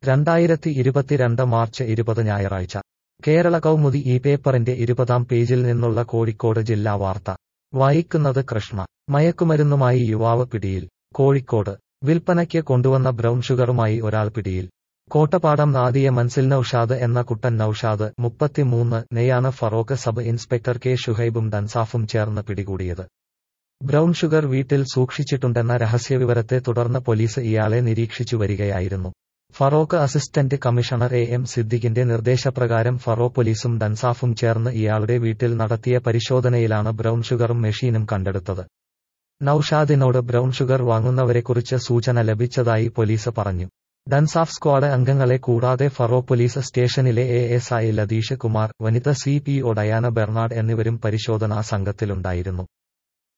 രണ്ടായിരത്തി ഇരുപത്തിരണ്ട് മാർച്ച് ഇരുപത് ഞായറാഴ്ച കേരള കൗമുദി ഈ പേപ്പറിന്റെ ഇരുപതാം പേജിൽ നിന്നുള്ള കോഴിക്കോട് ജില്ലാ വാർത്ത വായിക്കുന്നത് കൃഷ്ണ മയക്കുമരുന്നുമായി യുവാവ് പിടിയിൽ കോഴിക്കോട് വിൽപ്പനയ്ക്ക് കൊണ്ടുവന്ന ബ്രൗൺ ഷുഗറുമായി ഒരാൾ പിടിയിൽ കോട്ടപ്പാടം നാദിയ മൻസിൽ നൌഷാദ് എന്ന കുട്ടൻ നൌഷാദ് മുപ്പത്തിമൂന്ന് നെയാണ് ഫറോക്ക് സബ് ഇൻസ്പെക്ടർ കെ ഷുഹൈബും ഡൻസാഫും ചേർന്ന് പിടികൂടിയത് ബ്രൗൺ ഷുഗർ വീട്ടിൽ സൂക്ഷിച്ചിട്ടുണ്ടെന്ന രഹസ്യവിവരത്തെ തുടർന്ന് പോലീസ് ഇയാളെ നിരീക്ഷിച്ചു വരികയായിരുന്നു Feroke assistant commissioner A M സിദ്ദിഖിന്റെ നിർദ്ദേശപ്രകാരം ഫറോ പോലീസും ഡൻസാഫും ചേർന്ന് ഇയാളുടെ വീട്ടിൽ നടത്തിയ പരിശോധനയിലാണ് ബ്രൗൺ ഷുഗറും മെഷീനും കണ്ടെടുത്തത് നൌഷാദിനോട് ബ്രൗൺ ഷുഗർ വാങ്ങുന്നവരെക്കുറിച്ച് സൂചന ലഭിച്ചതായി പോലീസ് പറഞ്ഞു ഡൻസാഫ് സ്ക്വാഡ് അംഗങ്ങളെ കൂടാതെ ഫറോ പോലീസ് സ്റ്റേഷനിലെ A S I Latheesh Kumar വനിത C P O Diana Bernard എന്നിവരും പരിശോധനാ സംഘത്തിലുണ്ടായിരുന്നു